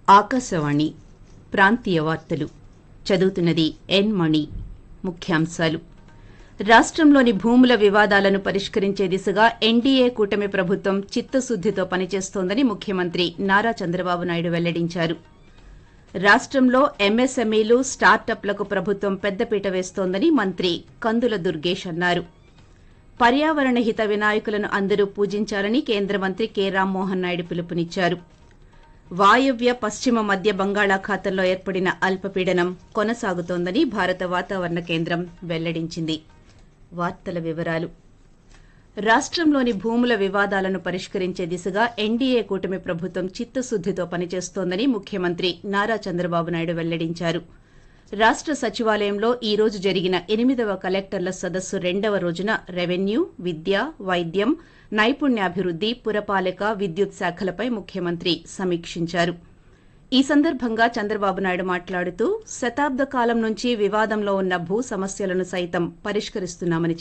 ఆకాశవాణి ప్రాంతీయ వార్తలు చదువుతున్నది ఎన్ మణి ముఖ్యాంశాలు రాష్టంలోని భూముల వివాదాలను పరిష్కరించే దిశగా ఎన్డీఏ కూటమి ప్రభుత్వం చిత్తశుద్దితో పనిచేస్తోందని ముఖ్యమంత్రి నారా చంద్రబాబు నాయుడు వెల్లడించారు రాష్టంలో ఎంఎస్ఎంఈలు స్టార్టప్లకు ప్రభుత్వం పెద్దపీట వేస్తోందని మంత్రి కందుల దుర్గేష్ అన్నారు పర్యావరణ హిత వినాయకులను అందరూ పూజించాలని కేంద్ర మంత్రి కె రామ్మోహన్ నాయుడు పిలుపునిచ్చారు వాయవ్య పశ్చిమ మధ్య బంగాళాఖాతంలో ఏర్పడిన అల్పపీడనం కొనసాగుతోందని భారత వాతావరణ కేంద్రం వెల్లడించింది వార్తల వివరాలు రాష్టంలోని భూముల వివాదాలను పరిష్కరించే దిశగా ఎన్డీఏ కూటమి ప్రభుత్వం చిత్తశుద్దితో పనిచేస్తోందని ముఖ్యమంత్రి నారా చంద్రబాబు నాయుడు వెల్లడించారు రాష్ట సచివాలయంలో ఈ రోజు జరిగిన ఎనిమిదవ కలెక్టర్ల సదస్సు రెండవ రోజున రెవెన్యూ విద్య వైద్యం నైపుణ్యాభివృద్ది పురపాలక విద్యుత్ శాఖలపై ముఖ్యమంత్రి సమీక్షించారు ఈ సందర్భంగా చంద్రబాబు నాయుడు మాట్లాడుతూ శతాబ్ద కాలం నుంచి వివాదంలో ఉన్న భూ సమస్యలను సైతం పరిష్కరిస్తున్నామని